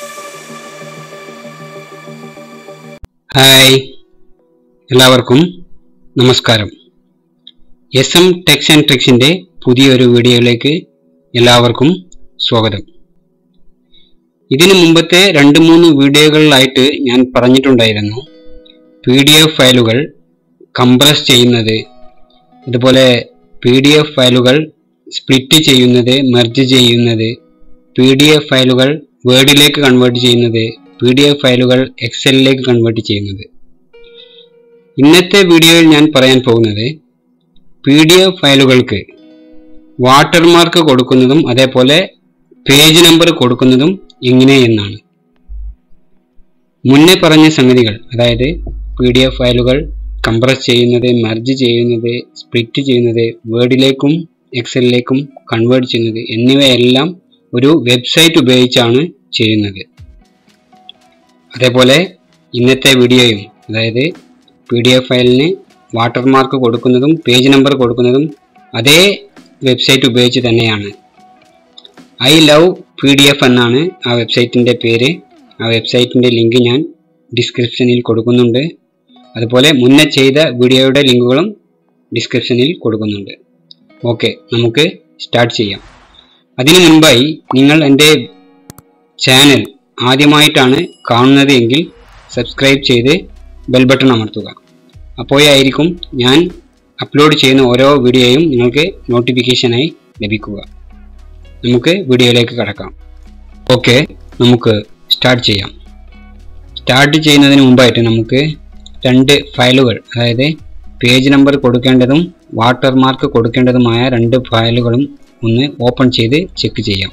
hi എല്ലാവർക്കും നമസ്കാരം S M Techs and ട്രിക്സിൻ്റെ പുതിയൊരു വീഡിയോയിലേക്ക് എല്ലാവർക്കും സ്വാഗതം ഇതിനു മുമ്പത്തെ രണ്ട് മൂന്ന് വീഡിയോകളിലായിട്ട് ഞാൻ പറഞ്ഞിട്ടുണ്ടായിരുന്നു പി ഡി എഫ് ഫയലുകൾ കംപ്രസ് ചെയ്യുന്നത് അതുപോലെ പി ഡി എഫ് ഫയലുകൾ സ്പ്ലിറ്റ് ചെയ്യുന്നത് മെർജ് ചെയ്യുന്നത് പി ഡി എഫ് ഫയലുകൾ വേർഡിലേക്ക് കൺവേർട്ട് ചെയ്യുന്നത് പി ഡി എഫ് ഫയലുകൾ എക്സലിലേക്ക് കൺവേർട്ട് ചെയ്യുന്നത് ഇന്നത്തെ വീഡിയോയിൽ ഞാൻ പറയാൻ പോകുന്നത് പി ഡി എഫ് ഫയലുകൾക്ക് വാട്ടർമാർക്ക് കൊടുക്കുന്നതും അതേപോലെ പേജ് നമ്പർ കൊടുക്കുന്നതും എങ്ങനെ എന്നാണ് മുന്നേ പറഞ്ഞ സംഗതികൾ അതായത് പി ഡി എഫ് ഫയലുകൾ കംപ്രസ് ചെയ്യുന്നത് മെർജ് ചെയ്യുന്നത് സ്പ്ലിറ്റ് ചെയ്യുന്നത് വേർഡിലേക്കും എക്സലിലേക്കും കൺവേർട്ട് ചെയ്യുന്നത് എന്നിവയെല്ലാം ഒരു വെബ്സൈറ്റ് ഉപയോഗിച്ചാണ് ചെയ്യുന്നത് അതേപോലെ ഇന്നത്തെ വീഡിയോയും അതായത് പി ഡി എഫ് ഫയലിന് വാട്ടർമാർക്ക് കൊടുക്കുന്നതും പേജ് നമ്പർ കൊടുക്കുന്നതും അതേ വെബ്സൈറ്റ് ഉപയോഗിച്ച് തന്നെയാണ് I love P D F എന്നാണ് ആ വെബ്സൈറ്റിൻ്റെ പേര് ആ വെബ്സൈറ്റിൻ്റെ ലിങ്ക് ഞാൻ ഡിസ്ക്രിപ്ഷനിൽ കൊടുക്കുന്നുണ്ട് അതുപോലെ മുന്നേ ചെയ്ത വീഡിയോയുടെ ലിങ്കുകളും ഡിസ്ക്രിപ്ഷനിൽ കൊടുക്കുന്നുണ്ട് ഓക്കെ നമുക്ക് സ്റ്റാർട്ട് ചെയ്യാം അതിനു മുൻപായി നിങ്ങൾ എൻ്റെ ചാനൽ ആദ്യമായിട്ടാണ് കാണുന്നത് എങ്കിൽ സബ്സ്ക്രൈബ് ചെയ്ത് ബെൽ ബട്ടൺ അമർത്തുക അപ്പോഴായിരിക്കും ഞാൻ അപ്ലോഡ് ചെയ്യുന്ന ഓരോ വീഡിയോയും നിങ്ങൾക്ക് നോട്ടിഫിക്കേഷനായി ലഭിക്കുക നമുക്ക് വീഡിയോയിലേക്ക് കടക്കാം ഓക്കെ നമുക്ക് സ്റ്റാർട്ട് ചെയ്യാം സ്റ്റാർട്ട് ചെയ്യുന്നതിന് മുമ്പായിട്ട് നമുക്ക് രണ്ട് ഫയലുകൾ അതായത് പേജ് നമ്പർ കൊടുക്കേണ്ടതും വാട്ടർമാർക്ക് കൊടുക്കേണ്ടതുമായ രണ്ട് ഫയലുകളും ഒന്ന് ഓപ്പൺ ചെയ്ത് ചെക്ക് ചെയ്യാം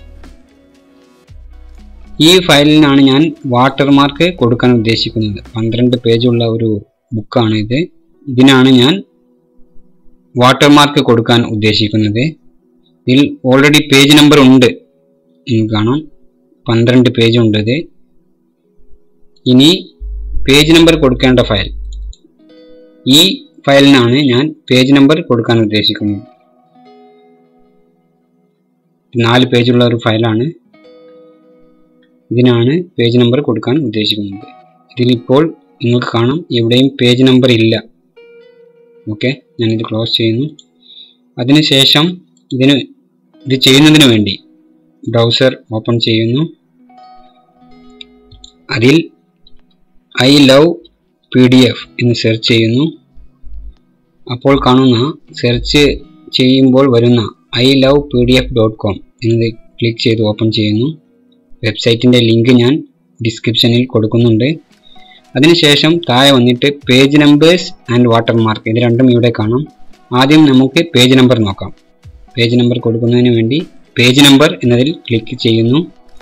ഈ ഫയലിനാണ് ഞാൻ വാട്ടർമാർക്ക് കൊടുക്കാൻ ഉദ്ദേശിക്കുന്നത് പന്ത്രണ്ട് പേജുള്ള ഒരു ബുക്കാണ് ഇത് ഇതിനാണ് ഞാൻ വാട്ടർമാർക്ക് കൊടുക്കാൻ ഉദ്ദേശിക്കുന്നത് ഇതിൽ ഓൾറെഡി പേജ് നമ്പർ ഉണ്ട് നിങ്ങൾക്ക് കാണാം പന്ത്രണ്ട് പേജ് ഉണ്ട് ഇത് ഇനി പേജ് നമ്പർ കൊടുക്കേണ്ട ഫയൽ ഈ ഫയലിനാണ് ഞാൻ പേജ് നമ്പർ കൊടുക്കാൻ ഉദ്ദേശിക്കുന്നത് നാല് പേജുള്ള ഒരു ഫയലാണ് ഇതിനാണ് പേജ് നമ്പർ കൊടുക്കാൻ ഉദ്ദേശിക്കുന്നത് ഇതിലിപ്പോൾ നിങ്ങൾക്ക് കാണാം എവിടെയും പേജ് നമ്പർ ഇല്ല ഓക്കെ ഞാനിത് ക്ലോസ് ചെയ്യുന്നു അതിനുശേഷം ഇതിന് ഇത് ചെയ്യുന്നതിന് വേണ്ടി ബ്രൗസർ ഓപ്പൺ ചെയ്യുന്നു അതിൽ I love P D F എന്ന് സെർച്ച് ചെയ്യുന്നു അപ്പോൾ കാണുന്ന സെർച്ച് ചെയ്യുമ്പോൾ വരുന്ന I love P D F dot com എന്നത് ക്ലിക്ക് ചെയ്ത് ഓപ്പൺ ചെയ്യുന്നു വെബ്സൈറ്റിൻ്റെ ലിങ്ക് ഞാൻ ഡിസ്ക്രിപ്ഷനിൽ കൊടുക്കുന്നുണ്ട് അതിനുശേഷം താഴെ വന്നിട്ട് പേജ് നമ്പേഴ്സ് ആൻഡ് വാട്ടർമാർക്ക് ഇത് രണ്ടും ഇവിടെ കാണാം ആദ്യം നമുക്ക് പേജ് നമ്പർ നോക്കാം പേജ് നമ്പർ കൊടുക്കുന്നതിന് വേണ്ടി പേജ് നമ്പർ എന്നതിൽ ക്ലിക്ക് ചെയ്യുന്നു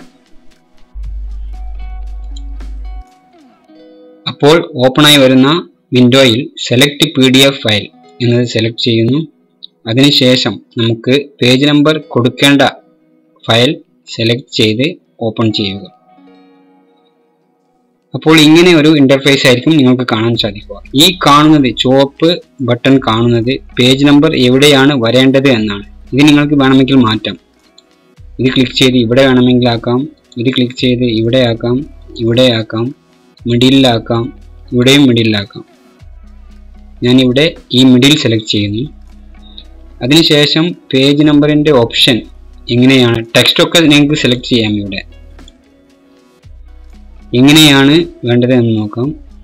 അപ്പോൾ ഓപ്പണായി വരുന്ന വിൻഡോയിൽ select P D F file എന്നത് സെലക്ട് ചെയ്യുന്നു അതിനുശേഷം നമുക്ക് പേജ് നമ്പർ കൊടുക്കേണ്ട ഫയൽ സെലക്ട് ചെയ്ത് ഓപ്പൺ ചെയ്യുക അപ്പോൾ ഇങ്ങനെ ഒരു ഇന്റർഫേസ് ആയിരിക്കും നിങ്ങൾക്ക് കാണാൻ സാധിക്കുക ഈ കാണുന്നത് ചുവപ്പ് ബട്ടൺ കാണുന്നത് പേജ് നമ്പർ എവിടെയാണ് വരേണ്ടത് എന്നാണ് ഇത് നിങ്ങൾക്ക് വേണമെങ്കിൽ മാറ്റാം ഇത് ക്ലിക്ക് ചെയ്ത് ഇവിടെ വേണമെങ്കിൽ ആക്കാം ഇത് ക്ലിക്ക് ചെയ്ത് ഇവിടെ ആക്കാം ഇവിടെ ആക്കാം മിഡിലാക്കാം ഇവിടെയും മിഡിലാക്കാം ഞാനിവിടെ ഈ മിഡിൽ സെലക്ട് ചെയ്യുന്നു അതിനുശേഷം പേജ് നമ്പറിൻ്റെ ഓപ്ഷൻ എങ്ങനെയാണ് ടെക്സ്റ്റ് ഒക്കെ നിങ്ങൾക്ക് സെലക്ട് ചെയ്യാം ഇവിടെ എങ്ങനെയാണ് വേണ്ടത് എന്ന് നോക്കാം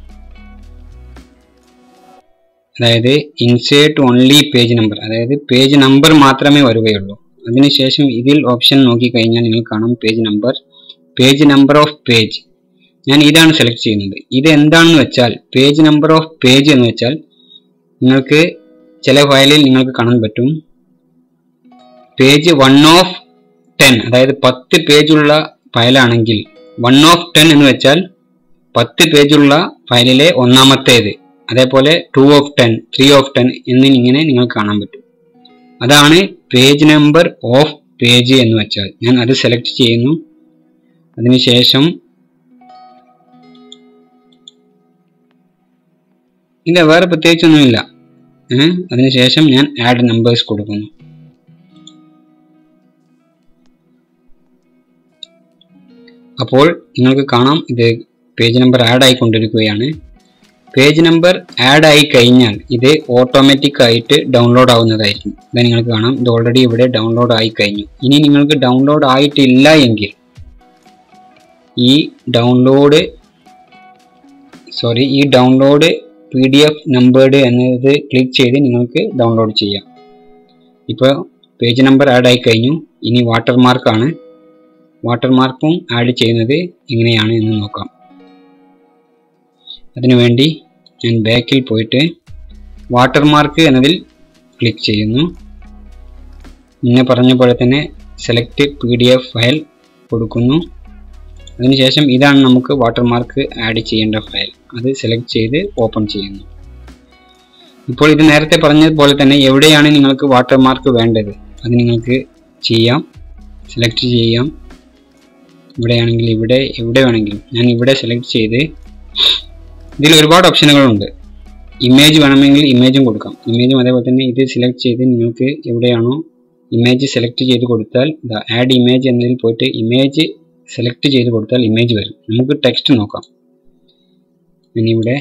അതായത് ഇൻസേർട്ട് ഓൺലി പേജ് നമ്പർ അതായത് പേജ് നമ്പർ മാത്രമേ വരികയുള്ളൂ അതിനുശേഷം ഇതിൽ ഓപ്ഷൻ നോക്കിക്കഴിഞ്ഞാൽ നിങ്ങൾ കാണാം page number page number of page ഞാൻ ഇതാണ് സെലക്ട് ചെയ്യുന്നത് ഇത് എന്താണെന്ന് വെച്ചാൽ പേജ് നമ്പർ ഓഫ് പേജ് എന്ന് വെച്ചാൽ നിങ്ങൾക്ക് ചില ഫയലിൽ നിങ്ങൾക്ക് കാണാൻ പറ്റും പേജ് വൺ ഓഫ് ടെൻ അതായത് പത്ത് പേജുള്ള ഫയലാണെങ്കിൽ വൺ ഓഫ് ടെൻ എന്ന് വെച്ചാൽ പത്ത് പേജുള്ള ഫയലിലെ ഒന്നാമത്തേത് അതേപോലെ two of ten three of ten എന്നിങ്ങനെ നിങ്ങൾക്ക് കാണാൻ പറ്റും അതാണ് പേജ് നമ്പർ ഓഫ് പേജ് എന്ന് വെച്ചാൽ ഞാൻ അത് സെലക്ട് ചെയ്യുന്നു അതിനുശേഷം ഇല്ല വേറെ പ്രത്യേകിച്ചൊന്നുമില്ല ഏഹ് അതിനുശേഷം ഞാൻ ആഡ് നമ്പേഴ്സ് കൊടുക്കുന്നു അപ്പോൾ നിങ്ങൾക്ക് കാണാം ഇത് പേജ് നമ്പർ ആഡ് ആയിക്കൊണ്ടിരിക്കുകയാണ് പേജ് നമ്പർ ആഡ് ആയി കഴിഞ്ഞാൽ ഇത് ഓട്ടോമാറ്റിക് ആയിട്ട് ഡൗൺലോഡ് ആവുന്നതായിരിക്കും ഇത് നിങ്ങൾക്ക് കാണാം ഇത് ഓൾറെഡി ഇവിടെ ഡൗൺലോഡ് ആയി കഴിഞ്ഞു ഇനി നിങ്ങൾക്ക് ഡൗൺലോഡ് ആയിട്ടില്ല എങ്കിൽ ഈ ഡൗൺലോഡ് സോറി ഈ download P D F numbered എന്നത് ക്ലിക്ക് ചെയ്ത് നിങ്ങൾക്ക് ഡൗൺലോഡ് ചെയ്യാം ഇപ്പോൾ പേജ് നമ്പർ ആഡ് ആയി കഴിഞ്ഞു ഇനി വാട്ടർമാർക്കാണ് വാട്ടർമാർക്കും ആഡ് ചെയ്യുന്നത് എങ്ങനെയാണ് എന്ന് നോക്കാം അതിനുവേണ്ടി ഞാൻ ബാക്കിൽ പോയിട്ട് വാട്ടർമാർക്ക് എന്നതിൽ ക്ലിക്ക് ചെയ്യുന്നു മുന്നേ പറഞ്ഞ പോലെ തന്നെ select P D F file കൊടുക്കുന്നു അതിനുശേഷം ഇതാണ് നമുക്ക് വാട്ടർമാർക്ക് ആഡ് ചെയ്യേണ്ട ഫയൽ അത് സെലക്ട് ചെയ്ത് ഓപ്പൺ ചെയ്യുന്നു ഇപ്പോൾ ഇത് നേരത്തെ പറഞ്ഞതുപോലെ തന്നെ എവിടെയാണ് നിങ്ങൾക്ക് വാട്ടർമാർക്ക് വേണ്ടത് അത് നിങ്ങൾക്ക് ചെയ്യാം സെലക്ട് ചെയ്യാം ഇവിടെയാണെങ്കിൽ ഇവിടെ എവിടെ വേണമെങ്കിലും ഞാൻ ഇവിടെ സെലക്ട് ചെയ്ത് ഇതിൽ ഒരുപാട് ഓപ്ഷനുകളുണ്ട് ഇമേജ് വേണമെങ്കിൽ ഇമേജും കൊടുക്കാം ഇമേജും അതേപോലെ തന്നെ ഇത് സെലക്ട് ചെയ്ത് നിങ്ങൾക്ക് എവിടെയാണോ ഇമേജ് സെലക്ട് ചെയ്ത് കൊടുത്താൽ ആഡ് ഇമേജ് എന്നതിൽ പോയിട്ട് ഇമേജ് സെലക്ട് ചെയ്ത് കൊടുത്താൽ ഇമേജ് വരും നമുക്ക് ടെക്സ്റ്റ് നോക്കാം ഞാനിവിടെ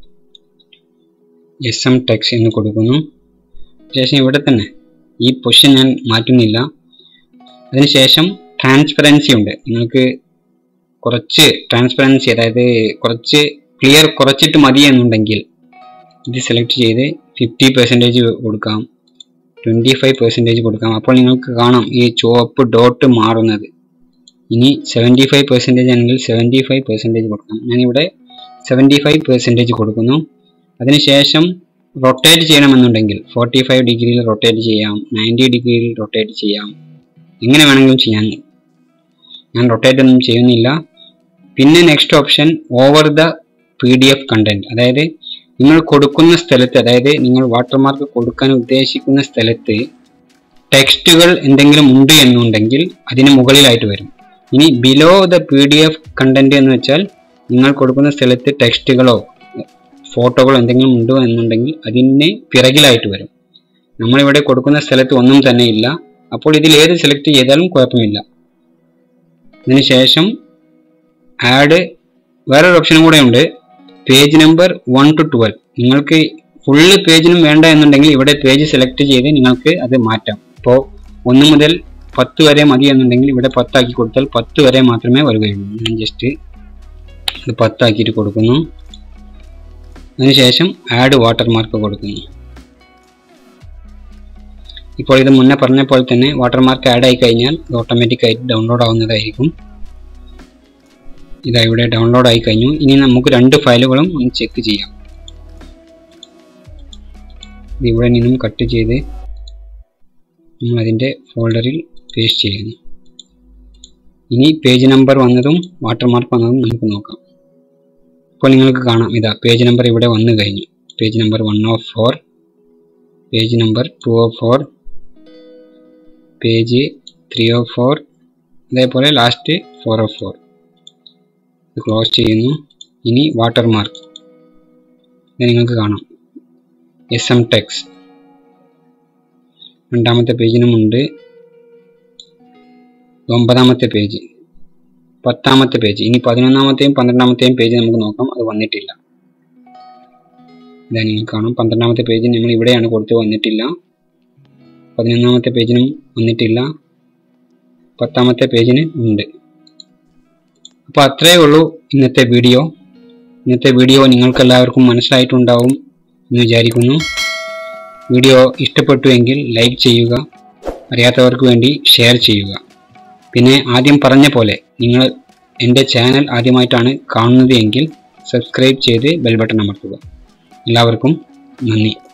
എസ് എം ടെക്സ്റ്റ് എന്ന് കൊടുക്കുന്നു ശേഷം ഇവിടെ തന്നെ ഈ പൊസിഷൻ ഞാൻ മാറ്റുന്നില്ല അതിനുശേഷം ട്രാൻസ്പെറൻസി ഉണ്ട് നിങ്ങൾക്ക് കുറച്ച് ട്രാൻസ്പെറൻസി അതായത് കുറച്ച് ക്ലിയർ കുറച്ചിട്ട് മതി എന്നുണ്ടെങ്കിൽ ഇത് സെലക്ട് ചെയ്ത് ഫിഫ്റ്റി പെർസെൻറ്റേജ് കൊടുക്കാം ട്വൻറ്റി ഫൈവ് പെർസെൻറ്റേജ് കൊടുക്കാം അപ്പോൾ നിങ്ങൾക്ക് കാണാം ഈ ചുവപ്പ് ഡോട്ട് മാറുന്നത് ഇനി സെവൻറ്റി ഫൈവ് പെർസെൻറ്റേജ് ആണെങ്കിൽ സെവൻറ്റി ഫൈവ് പെർസെൻറ്റേജ് കൊടുക്കാം ഞാനിവിടെ സെവൻറ്റി ഫൈവ് പെർസെൻറ്റേജ് കൊടുക്കുന്നു അതിനുശേഷം റൊട്ടേറ്റ് ചെയ്യണമെന്നുണ്ടെങ്കിൽ ഫോർട്ടി ഫൈവ് ഡിഗ്രിയിൽ റൊട്ടേറ്റ് ചെയ്യാം നയൻറ്റി ഡിഗ്രിയിൽ റൊട്ടേറ്റ് ചെയ്യാം എങ്ങനെ വേണമെങ്കിലും ചെയ്യാം ഞാൻ റൊട്ടേറ്റ് ഒന്നും ചെയ്യുന്നില്ല പിന്നെ next option over the P D F content അതായത് നിങ്ങൾ കൊടുക്കുന്ന സ്ഥലത്ത് അതായത് നിങ്ങൾ വാട്ടർമാർക്ക് കൊടുക്കാൻ ഉദ്ദേശിക്കുന്ന സ്ഥലത്ത് ടെക്സ്റ്റുകൾ എന്തെങ്കിലും ഉണ്ട് എന്നുണ്ടെങ്കിൽ അതിന് മുകളിലായിട്ട് വരും ഇനി below the P D F content എന്ന് വെച്ചാൽ നിങ്ങൾ കൊടുക്കുന്ന സ്ഥലത്ത് ടെക്സ്റ്റുകളോ ഫോട്ടോകളോ എന്തെങ്കിലും ഉണ്ടോ എന്നുണ്ടെങ്കിൽ അതിന് പിറകിലായിട്ട് വരും നമ്മളിവിടെ കൊടുക്കുന്ന സ്ഥലത്ത് ഒന്നും തന്നെ ഇല്ല അപ്പോൾ ഇതിൽ ഏത് സെലക്ട് ചെയ്താലും കുഴപ്പമില്ല ഇതിനുശേഷം ആഡ് വേറൊരു ഓപ്ഷനും കൂടെ ഉണ്ട് page number one two twelve നിങ്ങൾക്ക് ഫുള്ള് പേജിനും വേണ്ട എന്നുണ്ടെങ്കിൽ ഇവിടെ പേജ് സെലക്ട് ചെയ്ത് നിങ്ങൾക്ക് അത് മാറ്റാം ഇപ്പോൾ ഒന്ന് മുതൽ പത്ത് വരെ മതി എന്നുണ്ടെങ്കിൽ ഇവിടെ പത്താക്കി കൊടുത്താൽ പത്ത് വരെ മാത്രമേ വരികയുള്ളൂ ഞാൻ ജസ്റ്റ് ഇത് പത്താക്കിയിട്ട് കൊടുക്കുന്നു അതിനുശേഷം ആഡ് വാട്ടർമാർക്ക് കൊടുക്കുന്നു ഇപ്പോൾ ഇത് മുന്നേ പറഞ്ഞ പോലെ തന്നെ വാട്ടർമാർക്ക് ആഡ് ആയി കഴിഞ്ഞാൽ ഇത് ഓട്ടോമാറ്റിക് ആയിട്ട് ഡൗൺലോഡ് ആവുന്നതായിരിക്കും ഇതാ ഇവിടെ ഡൗൺലോഡ് ആയി കഴിഞ്ഞു ഇനി നമുക്ക് രണ്ട് ഫയലുകളും ഒന്ന് ചെക്ക് ചെയ്യാം ഇത് ഇവിടെ നിന്നും കട്ട് ചെയ്ത് നമ്മൾ അതിൻ്റെ ഫോൾഡറിൽ പേസ്റ്റ് ചെയ്യുന്നു ഇനി പേജ് നമ്പർ വന്നതും വാട്ടർമാർക്ക് വന്നതും നമുക്ക് നോക്കാം ഇപ്പോൾ നിങ്ങൾക്ക് കാണാം ഇതാ പേജ് നമ്പർ ഇവിടെ വന്നു കഴിഞ്ഞു page number one of four page number two of four page three of four അതേപോലെ ലാസ്റ്റ് ഫോർ ഓഫ് ഫോർ ഇത് ക്ലോസ് ചെയ്യുന്നു ഇനി വാട്ടർമാർക്ക് ഇത് നിങ്ങൾക്ക് കാണാം എസ് എം ടെക്സ് രണ്ടാമത്തെ പേജിനുമുണ്ട് ഒമ്പതാമത്തെ പേജ് പത്താമത്തെ പേജ് ഇനി പതിനൊന്നാമത്തെയും പന്ത്രണ്ടാമത്തെയും പേജ് നമുക്ക് നോക്കാം അത് വന്നിട്ടില്ല ഇതാ നിങ്ങൾക്ക് കാണാം പന്ത്രണ്ടാമത്തെ പേജ് നമ്മൾ ഇവിടെയാണ് കൊടുത്ത് വന്നിട്ടില്ല പതിനൊന്നാമത്തെ പേജിനും വന്നിട്ടില്ല പത്താമത്തെ പേജിന് ഉണ്ട് അപ്പോൾ അത്രയേ ഉള്ളൂ ഇന്നത്തെ വീഡിയോ ഇന്നത്തെ വീഡിയോ നിങ്ങൾക്ക് എല്ലാവർക്കും മനസ്സിലായിട്ടുണ്ടാവും എന്ന് വിചാരിക്കുന്നു വീഡിയോ ഇഷ്ടപ്പെട്ടു എങ്കിൽ ലൈക്ക് ചെയ്യുക അറിയാത്തവർക്ക് വേണ്ടി ഷെയർ ചെയ്യുക പിന്നെ ആദ്യം പറഞ്ഞ പോലെ നിങ്ങൾ എൻ്റെ ചാനൽ ആദ്യമായിട്ടാണ് കാണുന്നത് എങ്കിൽ സബ്സ്ക്രൈബ് ചെയ്ത് ബെൽ ബട്ടൺ അമർത്തുക എല്ലാവർക്കും നന്ദി